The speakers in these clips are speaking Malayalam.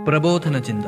പ്രബോധന ചിന്ത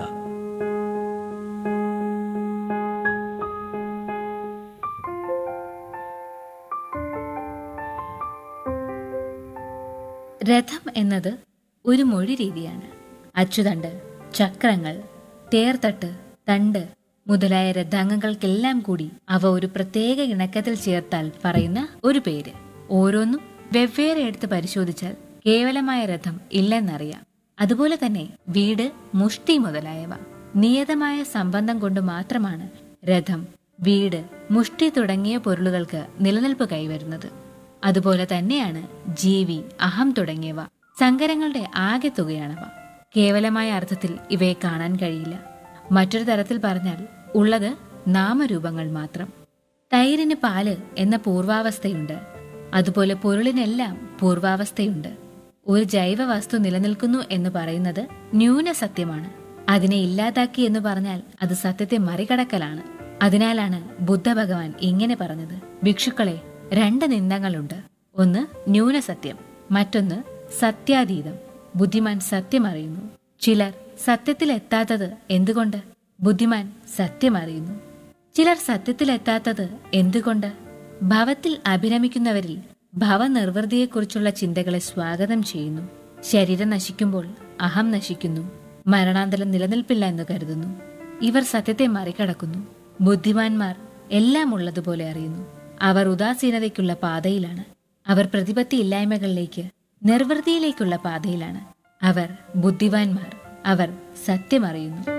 രഥം എന്നത് ഒരു മൊഴി രീതിയാണ് അച്ചുതണ്ട് ചക്രങ്ങൾ തേർത്തട്ട് തണ്ട് മുതലായ രഥാംഗങ്ങൾക്കെല്ലാം കൂടി അവ ഒരു പ്രത്യേക ഇണക്കത്തിൽ ചേർത്താൽ പറയുന്ന ഒരു പേര് ഓരോന്നും വെവ്വേറെ എടുത്ത് പരിശോധിച്ചാൽ കേവലമായ രഥം ഇല്ലെന്നറിയാം അതുപോലെ തന്നെ വീട് മുഷ്ടി മുതലായവ നിയതമായ സംബന്ധം കൊണ്ട് മാത്രമാണ് രഥം വീട് മുഷ്ടി തുടങ്ങിയ പൊരുളുകൾക്ക് നിലനിൽപ്പ് കൈവരുന്നത് അതുപോലെ തന്നെയാണ് ജീവി അഹം തുടങ്ങിയവ സങ്കരങ്ങളുടെ ആകെ തുകയാണവ കേവലമായ അർത്ഥത്തിൽ ഇവയെ കാണാൻ കഴിയില്ല മറ്റൊരു തരത്തിൽ പറഞ്ഞാൽ ഉള്ളത് നാമരൂപങ്ങൾ മാത്രം തൈരിന് പാല് എന്ന പൂർവാവസ്ഥയുണ്ട് അതുപോലെ പൊരുളിനെല്ലാം പൂർവാവസ്ഥയുണ്ട് ഒരു ജൈവ വസ്തു നിലനിൽക്കുന്നു എന്ന് പറയുന്നത് ന്യൂനസത്യമാണ് അതിനെ ഇല്ലാതാക്കി എന്ന് പറഞ്ഞാൽ അത് സത്യത്തെ മറികടക്കലാണ് അതിനാലാണ് ബുദ്ധഭഗവാൻ ഇങ്ങനെ പറഞ്ഞത് ഭിക്ഷുക്കളെ രണ്ട് നിന്ദങ്ങളുണ്ട് ഒന്ന് ന്യൂനസത്യം മറ്റൊന്ന് സത്യാതീതം ബുദ്ധിമാൻ സത്യം അറിയുന്നു ചിലർ സത്യത്തിൽ എത്താത്തത് എന്തുകൊണ്ട് ബുദ്ധിമാൻ സത്യം അറിയുന്നു ചിലർ സത്യത്തിലെത്താത്തത് എന്തുകൊണ്ട് ഭവത്തിൽ അഭിരമിക്കുന്നവരിൽ ഭവനിർവൃതിയെക്കുറിച്ചുള്ള ചിന്തകളെ സ്വാഗതം ചെയ്യുന്നു ശരീരം നശിക്കുമ്പോൾ അഹം നശിക്കുന്നു മരണാന്തരം നിലനിൽപ്പില്ല എന്ന് കരുതുന്നു ഇവർ സത്യത്തെ മറികടക്കുന്നു ബുദ്ധിമാന്മാർ എല്ലാം ഉള്ളതുപോലെ അറിയുന്നു അവർ ഉദാസീനതയ്ക്കുള്ള പാതയിലാണ് അവർ പ്രതിപത്തി ഇല്ലായ്മകളിലേക്ക് നിർവൃതിയിലേക്കുള്ള പാതയിലാണ് അവർ ബുദ്ധിമാന്മാർ അവർ സത്യമറിയുന്നു